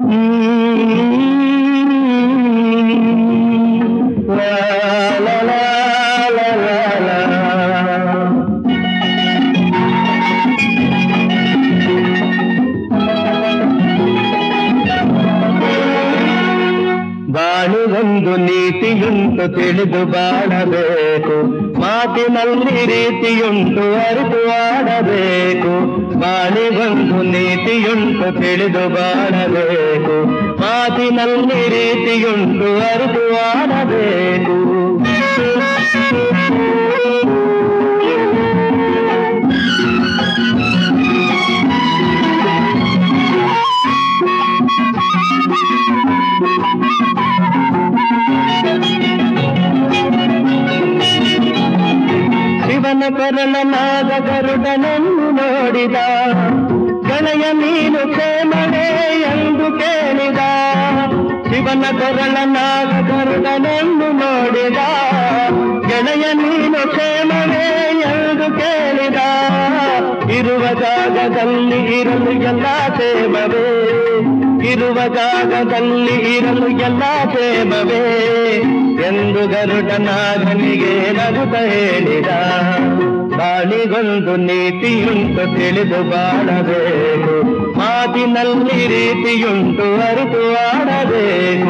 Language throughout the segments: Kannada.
ಲಾ ಲಾ ಲಾ ಲಾ ಲಾ ಲಾ. ಬಾಳುಗೊಂದು ನೀತಿಯುಂಟು ತಿಳಿದು ಬಾಳಬೇಕು ಮಾತಿನಲ್ಲಿ ರೀತಿಯುಂಟು ಅರಿತು ಆಡಬೇಕು ಬಾಳಿಗೊಂದು ನೀತಿಯುಂಟು ತಿಳಿದು ಬಾಳಬೇಕು ಮಾತಿನಲ್ಲಿ ರೀತಿಯುಂಟು ಅರಿತು ಆಡಬೇಕು ಶಿವನ ಕರಳನಾದ ಗರುಡನನ್ನು ನೋಡಿದ ಗೆಳೆಯ ನೀನು ಕ್ಷೇಮವೇ ಎಂದು ಕೇಳಿದ ಶಿವನ ಕೊರಳನಾದ ಗರುಡನನ್ನು ನೋಡಿದ ಗೆಳೆಯ ನೀನು ಕ್ಷೇಮವೇ ಎಂದು ಕೇಳಿದ ಇರುವ ಜಾಗದಲ್ಲಿ ಇರಲು ಎಲ್ಲ ಕ್ಷೇಮವೇ ಇರುವ ಜಾಗದಲ್ಲಿ ಇರಲು ಎಲ್ಲ ಕ್ಷೇಮವೇ ಎಂದು ಗರುಡನಾಗನಿಗೆ ನಗುತ್ತ ಹೇಳಿದ ಬಾಳಿಗೊಂದು ನೀತಿಯುಂಟು ತಿಳಿದು ಬಾಳಬೇಕು ಮಾತಿನಲ್ಲಿ ರೀತಿಯುಂಟು ಅರಿತು ಆಡಬೇಕು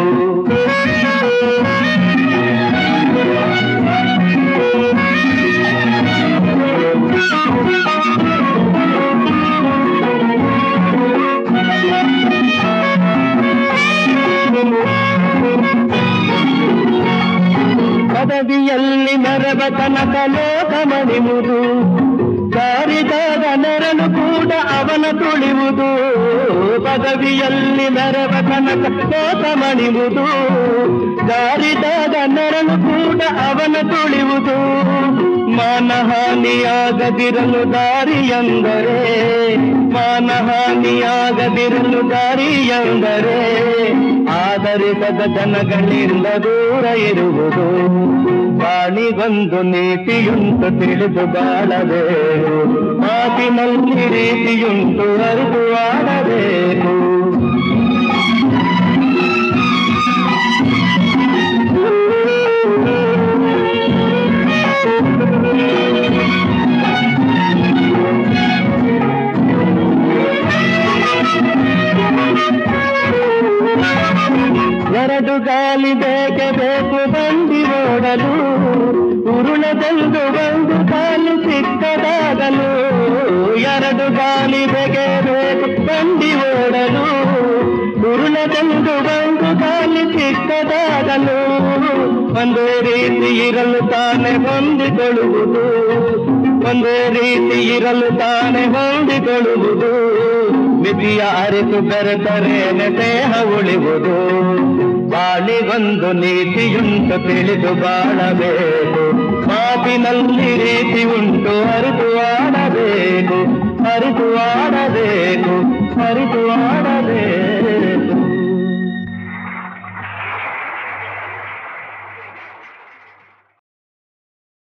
ಪದವಿಯಲ್ಲಿ ಮೆರವ ತನಕ ಲೋಕ ಮಣಿಯುವುದು ಸಾರಿದಾಗ ನೆರಳು ಕೂಡ ಅವನ ತುಳಿಯುವುದು ಪದವಿಯಲ್ಲಿ ಮೆರವ ತನಕ ಲೋಕ ಮಣಿಯುವುದು ಜಾರಿದಾಗ ನೆರಳು ಕೂಡ ಅವನ ತುಳಿಯುವುದು ಮಾನಹಾನಿಯಾಗದಿರಲು ದಾರಿ ಎಂದರೆ ಮಾನಹಾನಿಯಾಗದಿರಲು ದಾರಿ ಎಂದರೆ ಆದರಿಸದ ಜನಗಳಿಂದ ದೂರ ಇರುವುದು ಬಾಳಿಗೊಂದು ನೀತಿಯುಂಟು ತಿಳಿದು ಬಾಳಬೇಕು ಮಾತಿನಲ್ಲಿ ರೀತಿಯುಂಟು ಅರಿತು ಆಡಬೇಕು ಎರಡು ಗಾಲಿ ಬೇಕೆ ಬೇಕು ಬಂಡಿ ಓಡಲು ಉರುಳದೆಂದು ಒಂದು ಕಾಲು ಸಿಕ್ಕದಾಗಲು ಎರಡು ಗಾಲಿ ಬೇಕೆ ಬೇಕು ಬಂಡಿ ಓಡಲು ಉರುಳದೆಂದು ಒಂದು ಕಾಲು ಸಿಕ್ಕದಾಗಲು ಒಂದೇ ರೀತಿ ಇರಲು ತಾನೇ ಹೊಂದಿಕೊಳ್ಳುವುದು ಒಂದೇ ರೀತಿ ಇರಲು ತಾನೇ ಹೊಂದಿಕೊಳ್ಳುವುದು ಮಿತಿಯ ಅರಿತು ಬೆರೆತರೇನೆ ದೇಹ ಉಳಿವುದು ಬಾಳಿಗೊಂದು ನೀತಿಯುಂಟು ತಿಳಿದು ಬಾಳಬೇಕು ಮಾತಿನಲ್ಲಿ ರೀತಿ ಉಂಟು ಅರಿತು ಆಡಬೇಕು ಅರಿತು ಆಡಬೇಕು ಅರಿತು ಆಡ